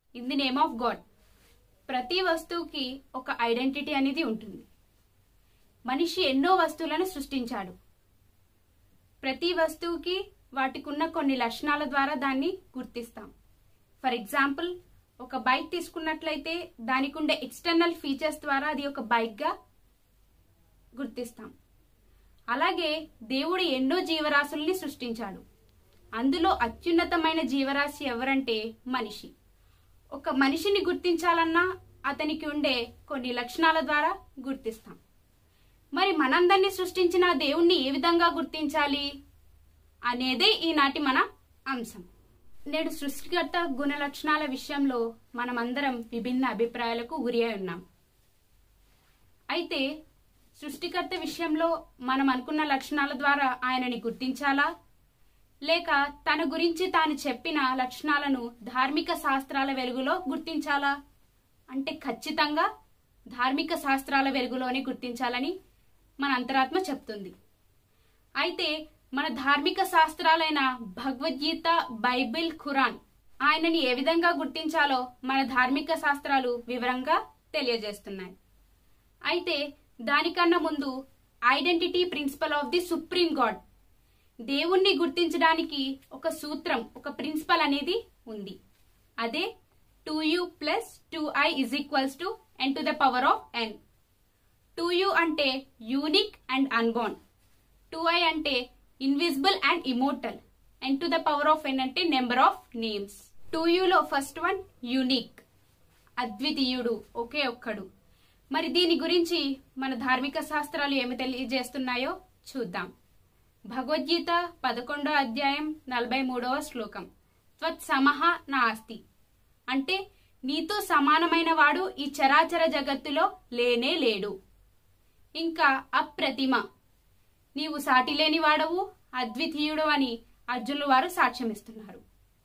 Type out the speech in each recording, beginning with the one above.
in the name of God ప్రతి వస్తువుకి ఒక ఐడెంటిటీ అనేది ఉంటుంది మనిషి ఎన్నో వస్తువులను సృష్టించాడు ప్రతి వస్తువుకి వాటికున్న కొన్ని లక్షణాల ద్వారా దాన్ని గుర్తిస్తాం ఫర్ ఎగ్జాంపుల్ ఒక బైక్ తీసుకున్నట్లయితే దానికి ఉండే ఎక్స్టర్నల్ ఫీచర్స్ ద్వారా అది ఒక బైక్గా గుర్తిస్తాం అలాగే దేవుడు ఎన్నో జీవరాశుల్ని సృష్టించాడు అందులో అత్యున్నతమైన జీవరాశి ఎవరంటే మనిషి ఒక మనిషిని గుర్తించాలన్నా అతనికి ఉండే కొన్ని లక్షణాల ద్వారా గుర్తిస్తాం మరి మనందరినీ సృష్టించిన దేవుణ్ణి ఏ విధంగా గుర్తించాలి అనేదే ఈనాటి మన అంశం నేడు సృష్టికర్త గుణ లక్షణాల విషయంలో మనమందరం విభిన్న అభిప్రాయాలకు గురి అయి ఉన్నాం అయితే సృష్టికర్త విషయంలో మనం అనుకున్న లక్షణాల ద్వారా ఆయనని గుర్తించాలా లేక తన గురించి తాను చెప్పిన లక్షణాలను ధార్మిక శాస్త్రాల వెలుగులో గుర్తించాలా అంటే ఖచ్చితంగా ధార్మిక శాస్త్రాల వెలుగులోనే గుర్తించాలని మన అంతరాత్మ చెప్తుంది అయితే మన ధార్మిక శాస్త్రాలైన భగవద్గీత బైబిల్ ఖురాన్ ఆయనని ఏ విధంగా గుర్తించాలో మన ధార్మిక శాస్త్రాలు వివరంగా తెలియజేస్తున్నాయి అయితే దానికన్నా ముందు identity principle of the supreme God దేవుణ్ణి గుర్తించడానికి ఒక సూత్రం ఒక ప్రిన్సిపల్ అనేది ఉంది అదే two U plus two I is equals to N to the power of N two U అంటే unique and unborn two I అంటే invisible and immortal N to the power of N అంటే number of names two యూలో first one unique అద్వితీయుడు ఒకే ఒక్కడు మరి దీని గురించి మన ధార్మిక శాస్త్రాలు ఏమి తెలియజేస్తున్నాయో చూద్దాం భగవద్గీత పదకొండో అధ్యాయం నలభై మూడవ శ్లోకం త్వత్సమహ నాస్తి అంటే నీతో సమానమైన వాడు ఈ చరాచర జగత్తులో లేనే లేడు ఇంకా అప్రతిమ నీవు సాటి లేని వాడవు అద్వితీయుడు అని అర్జునులు వారు సాక్ష్యమిస్తున్నారు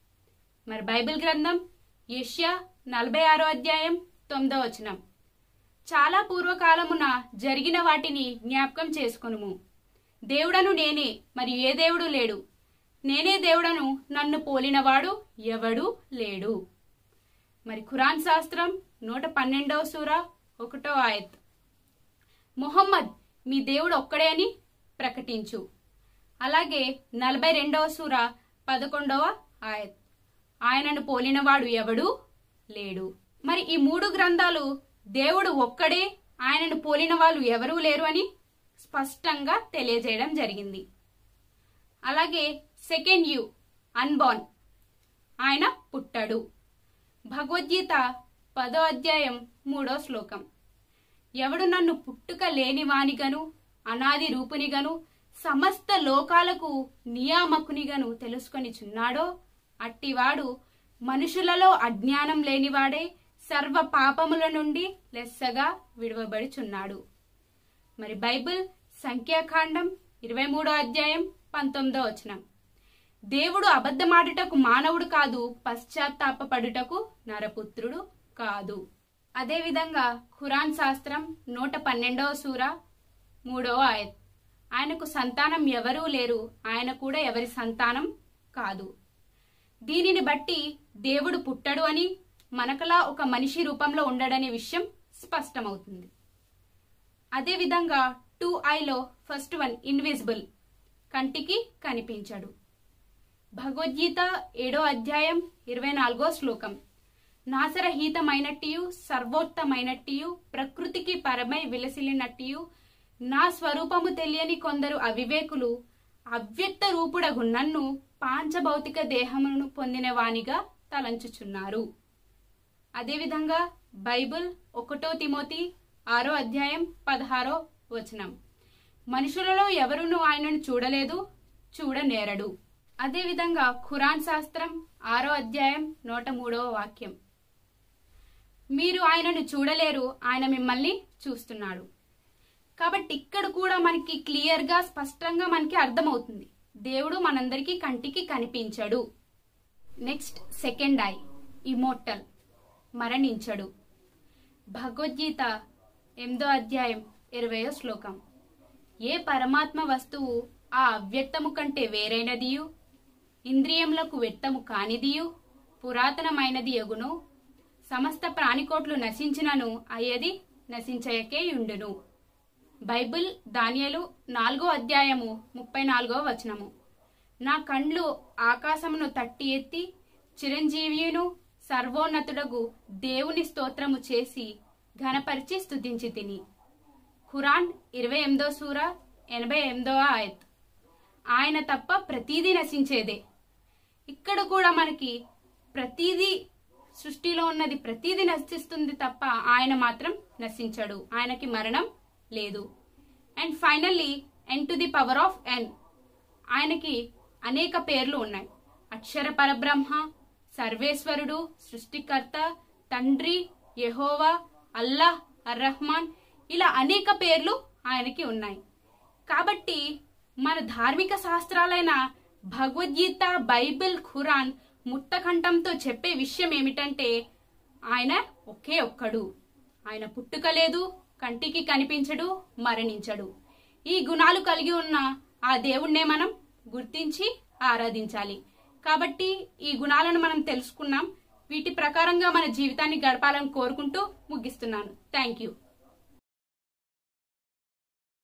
మరి బైబిల్ గ్రంథం యష్యా నలభై ఆరో అధ్యాయం తొమ్మిదో వచనం చాలా పూర్వకాలమున జరిగిన వాటిని జ్ఞాపకం చేసుకొనుము దేవుడను నేనే మరి ఏ దేవుడు లేడు నేనే దేవుడను నన్ను పోలినవాడు ఎవడు లేడు మరి ఖురాన్ శాస్త్రం నూట పన్నెండవ సూర ఒకటో ఆయత్ ముహమ్మద్ మీ దేవుడు ఒక్కడే అని ప్రకటించు అలాగే నలభై రెండవ సూర పదకొండవ ఆయత్ ఆయనను పోలినవాడు ఎవడు లేడు మరి ఈ మూడు గ్రంథాలు దేవుడు ఒక్కడే ఆయనను పోలిన వాళ్ళు ఎవరూ లేరు అని స్పష్టంగా తెలియజేయడం జరిగింది అలాగే సెకండ్ యు అన్బాన్ ఆయన పుట్టాడు భగవద్గీత పదో అధ్యాయం మూడో శ్లోకం ఎవడు నన్ను పుట్టుక లేని వానిగను అనాది రూపునిగను సమస్త లోకాలకు నియామకునిగను తెలుసుకొని చున్నాడో అట్టివాడు మనుషులలో అజ్ఞానం లేనివాడే సర్వ పాపముల నుండి లెస్సగా విడువబడిచున్నాడు మరి బైబిల్ సంఖ్యాకాండం ఇరవై మూడో అధ్యాయం పంతొమ్మిదో వచనం దేవుడు అబద్ధమాడుటకు మానవుడు కాదు పశ్చాత్తాపపడుటకు నరపుత్రుడు కాదు అదేవిధంగా ఖురాన్ శాస్త్రం నూట పన్నెండవ సూర మూడవ ఆయత్ ఆయనకు సంతానం ఎవరూ లేరు ఆయన కూడా ఎవరి సంతానం కాదు దీనిని బట్టి దేవుడు పుట్టడు అని మనకలా ఒక మనిషి రూపంలో ఉండడనే విషయం స్పష్టమవుతుంది అదేవిధంగా టూ ఐలో ఫస్ట్ వన్ ఇన్విజిబుల్ కంటికి కనిపించడు భగవద్గీత ఏడో అధ్యాయం ఇరవై నాలుగో శ్లోకం నాసరహితమైనట్టియు సర్వోత్తమైనట్టియు ప్రకృతికి పరమై విలసిల్లినట్టియు నా స్వరూపము తెలియని కొందరు అవివేకులు అవ్యక్త రూపుడగు నన్ను పాంచభౌతిక దేహమును పొందిన వానిగా తలంచుచున్నారు అదేవిధంగా బైబిల్ ఒకటో తిమోతి ఆరో అధ్యాయం పదహారో వచనం మనుషులలో ఎవరును ఆయనను చూడలేదు చూడనేరడు అదేవిధంగా ఖురాన్ శాస్త్రం ఆరో అధ్యాయం నూట మూడవ వాక్యం మీరు ఆయనను చూడలేరు ఆయన మిమ్మల్ని చూస్తున్నాడు కాబట్టి ఇక్కడ కూడా మనకి క్లియర్గా స్పష్టంగా మనకి అర్థమవుతుంది దేవుడు మనందరికీ కంటికి కనిపించడు నెక్స్ట్ సెకండ్ ఐ ఇమోర్టల్ మరణించడు భగవద్గీత ఎనిమిదో అధ్యాయం ఇరవయో శ్లోకం ఏ పరమాత్మ వస్తువు ఆ అవ్యక్తము కంటే వేరైనదియు ఇంద్రియములకు వ్యక్తము కానిదియు పురాతనమైనది ఎగును సమస్త ప్రాణికోట్లు నశించినను అయ్యేది నశించయకే ఉండును బైబిల్ దానియలు నాలుగో అధ్యాయము ముప్పై నాలుగో వచనము నా కండ్లు ఆకాశమును తట్టి ఎత్తి చిరంజీవియును సర్వోన్నతుడగు దేవుని స్తోత్రము చేసి ఘనపరిచి స్తుతించి తిని ఖురాన్ ఇరవై ఎనిమిదో సూర ఎనభై ఎనిమిదవ ఆయత్ ఆయన తప్ప ప్రతీదీ నశించేదే ఇక్కడ కూడా మనకి ప్రతీదీ సృష్టిలో ఉన్నది ప్రతీదీ నశిస్తుంది తప్ప ఆయన మాత్రం నశించడు ఆయనకి మరణం లేదు and finally N to the power of N ఆయనకి అనేక పేర్లు ఉన్నాయి అక్షర పరబ్రహ్మ సర్వేశ్వరుడు సృష్టికర్త తండ్రి యెహోవా అల్లాహ్ అర్రహ్మాన్ ఇలా అనేక పేర్లు ఆయనకి ఉన్నాయి కాబట్టి మన ధార్మిక శాస్త్రాలైన భగవద్గీత బైబిల్ ఖురాన్ ముట్టకంఠంతో చెప్పే విషయం ఏమిటంటే ఆయన ఒకే ఒక్కడు ఆయన పుట్టుక లేదు కంటికి కనిపించడు మరణించడు ఈ గుణాలు కలిగి ఉన్న ఆ దేవుణ్ణే మనం గుర్తించి ఆరాధించాలి కాబట్టి ఈ గుణాలను మనం తెలుసుకున్నాం వీటి ప్రకారంగా మన జీవితాన్ని గడపాలని కోరుకుంటూ ముగిస్తున్నాను థ్యాంక్ యూ